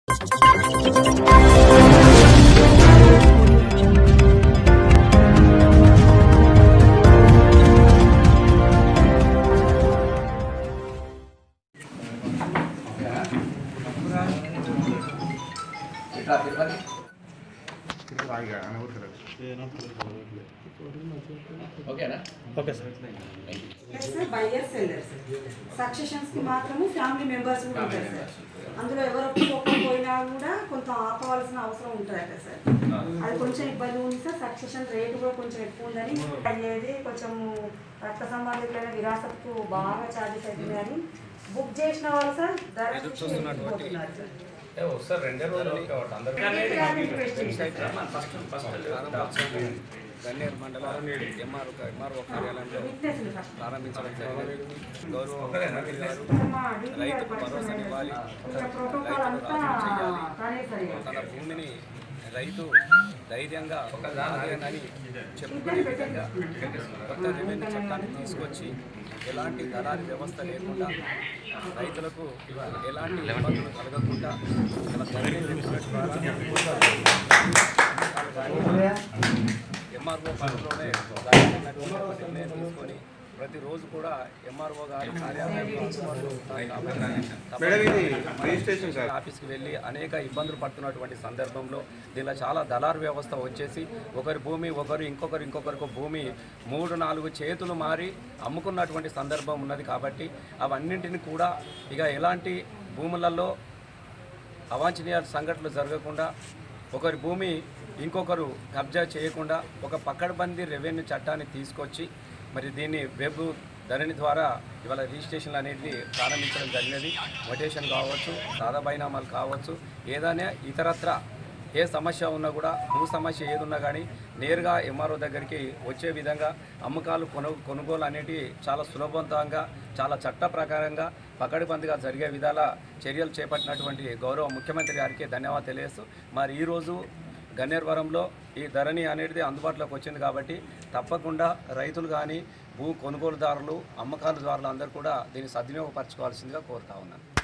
ఓకేనా okay sir plus buyers sellers successions కి మాత్రము ఫ్యామిలీ మెంబర్స్ కూడా ఉంటారు సార్ అందులో ఎవరో ఒక్కరు పోయినా కూడా కొంత ఆపవలసిన అవసరం ఉంటుందట సార్ అది కొంచెం ఇబ్బంది ఉంది సార్ సక్సెషన్ రేట్ కూడా కొంచెం ఎక్కువ ఉందని అయ్యేది కొంచెం రక్త సంబంధికులైన విరాసత్కు బాగా ఛార్జెస్ అవుతుంది కానీ బుక్ చేసిన వాళ్ళు సార్ ధర పోతున్నారు సార్. ఏ వస్తారు రెండే రోజులు ఓకే ఒకటి అందరూ రిక్వెస్ట్ చేశారు సార్. గన్నేరు మండల ఎంఆర్ ఎంఆర్ఓ కార్యాలయంలో విట్నెస్ ని ఫస్ట్. ప్రారంభించడం జరిగింది గౌరవ ముఖ్యమంత్రి గారు మా డీడీ గారి రైతుకు పరిశ్రమ భరోసాని ఇవ్వాలి ఇంకా ప్రోటోకాల్ అంతా కానీ సరే తన భూమిని రైతు ధైర్యంగా ఆగేనని చెప్పుకునే విధంగా కొత్త రెవెన్యూ చట్టాన్ని తీసుకొచ్చి ఎలాంటి దళారి వ్యవస్థ లేకుండా రైతులకు ఎలాంటి ఇబ్బందులు కలగకుండా ఇలా ధరణి వెబ్సైట్ ద్వారా ఎంఆర్ఓ పరిధిలోనే దానిపైనటువంటి నిర్ణయం తీసుకొని ప్రతిరోజు కూడా ఎంఆర్ఓ గారి కార్యాలయంలో అందుబాటులో ఉంటారు కాబట్టి రిజిస్ట్రేషన్ సార్ ఆఫీస్కి వెళ్ళి అనేక ఇబ్బందులు పడుతున్నటువంటి సందర్భంలో దీనిలో చాలా దళారు వ్యవస్థ వచ్చేసి ఒకరి భూమి ఒకరు ఇంకొకరు ఇంకొకరికి భూమి మూడు నాలుగు చేతులు మారి అమ్ముకున్నటువంటి సందర్భం ఉన్నది కాబట్టి అవన్నింటిని కూడా ఇక ఎలాంటి భూములలో అవాంఛనీయ సంఘటనలు జరగకుండా ఒకరి భూమి ఇంకొకరు కబ్జా చేయకుండా ఒక పక్కడబందీ రెవెన్యూ చట్టాన్ని తీసుకొచ్చి మరి దీన్ని వెబ్ ధరణి ద్వారా ఇవాళ రిజిస్ట్రేషన్లు అనేటివి ప్రారంభించడం జరిగినది మొటేషన్ కావచ్చు సాదా బైనామాలు కావచ్చు ఏదైనా ఇతరత్ర ఏ సమస్య ఉన్నా కూడా భూ సమస్య ఏది ఉన్నా కానీ నేరుగా ఎంఆర్ఓ దగ్గరికి వచ్చే విధంగా అమ్మకాలు కొను కొనుగోలు అనేటివి చాలా సులభవంతంగా చాలా చట్ట ప్రకారంగా పకడ్బందీగా జరిగే విధాల చర్యలు చేపట్టినటువంటి గౌరవ ముఖ్యమంత్రి గారికి ధన్యవాదాలు తెలియజేస్తూ మరి ఈరోజు గన్నేరువరంలో ఈ ధరణి అనేది అందుబాటులోకి వచ్చింది కాబట్టి తప్పకుండా రైతులు కానీ భూ కొనుగోలుదారులు అమ్మకాలదారులు అందరూ కూడా దీన్ని సద్వినియోగపరచుకోవాల్సిందిగా కోరుతా ఉన్నాను